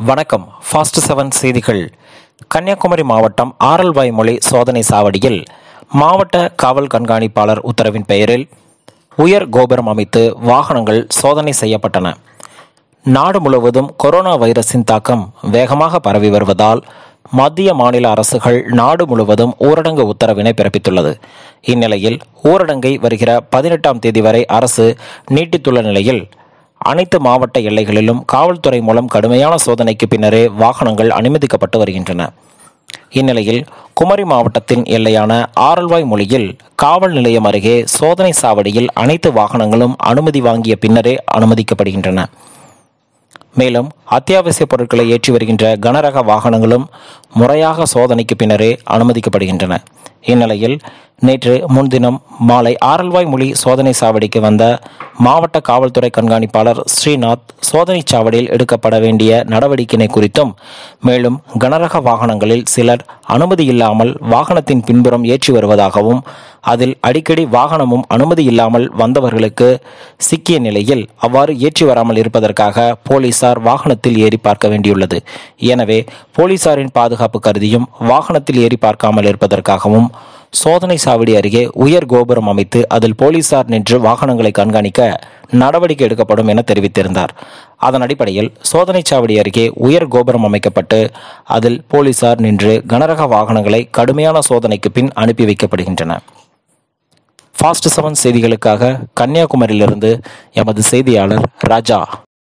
வணக்கம் fast seven செய்திகள் கன்னியாகுமரி மாவட்டம் ஆரல்வாய் மொழி சோதனை சாவடியில் மாவட்ட காவல் கண்காணிப்பாளர் உத்தரவின் பெயரில் உயர் கோபுரம் அமைத்து வாகனங்கள் சோதனை செய்யப்பட்டன நாடு முழுவதும் கொரோனா வைரஸின் தாக்கம் வேகமாக பரவி வருவதால் மத்திய மாநில அரசுகள் நாடு முழுவதும் ஊரடங்கு உத்தரவினை பிறப்பித்துள்ளது இந்நிலையில் ஊரடங்கை வருகிற பதினெட்டாம் தேதி வரை அரசு நீட்டித்துள்ள நிலையில் அனைத்து மாவட்ட எல்லைகளிலும் காவல்துறை மூலம் கடுமையான சோதனைக்கு பின்னரே வாகனங்கள் அனுமதிக்கப்பட்டு வருகின்றன இந்நிலையில் குமரி மாவட்டத்தின் எல்லையான ஆரல்வாய் மொழியில் காவல் நிலையம் அருகே சோதனை சாவடியில் அனைத்து வாகனங்களும் அனுமதி வாங்கிய பின்னரே அனுமதிக்கப்படுகின்றன மேலும் அத்தியாவசிய பொருட்களை ஏற்றி வருகின்ற கனரக வாகனங்களும் முறையாக சோதனைக்கு பின்னரே அனுமதிக்கப்படுகின்றன இந்நிலையில் நேற்று முன்தினம் மாலை ஆரல்வாய் மொழி சோதனை சாவடிக்கு வந்த மாவட்ட காவல்துறை கண்காணிப்பாளர் ஸ்ரீநாத் சோதனை சாவடியில் எடுக்கப்பட வேண்டிய நடவடிக்கையினை குறித்தும் மேலும் கனரக வாகனங்களில் சிலர் அனுமதி இல்லாமல் வாகனத்தின் பின்புறம் ஏற்றி வருவதாகவும் அதில் அடிக்கடி வாகனமும் அனுமதி இல்லாமல் வந்தவர்களுக்கு சிக்கிய நிலையில் அவ்வாறு ஏற்றி வராமல் இருப்பதற்காக போலீசார் வாகனத்தில் ஏறி பார்க்க வேண்டியுள்ளது எனவே போலீசாரின் பாதுகாப்பு கருதியும் வாகனத்தில் ஏறி பார்க்காமல் இருப்பதற்காகவும் சோதனை சாவடி அருகே உயர் கோபுரம் அமைத்து அதில் போலீசார் நின்று வாகனங்களை கண்காணிக்க நடவடிக்கை எடுக்கப்படும் என தெரிவித்திருந்தார் அதன் அடிப்படையில் சோதனை சாவடி அருகே உயர் கோபுரம் அமைக்கப்பட்டு அதில் போலீசார் நின்று கனரக வாகனங்களை கடுமையான சோதனைக்கு பின் அனுப்பி வைக்கப்படுகின்றன ஃபாஸ்ட் செவன் செய்திகளுக்காக கன்னியாகுமரியிலிருந்து எமது செய்தியாளர் ராஜா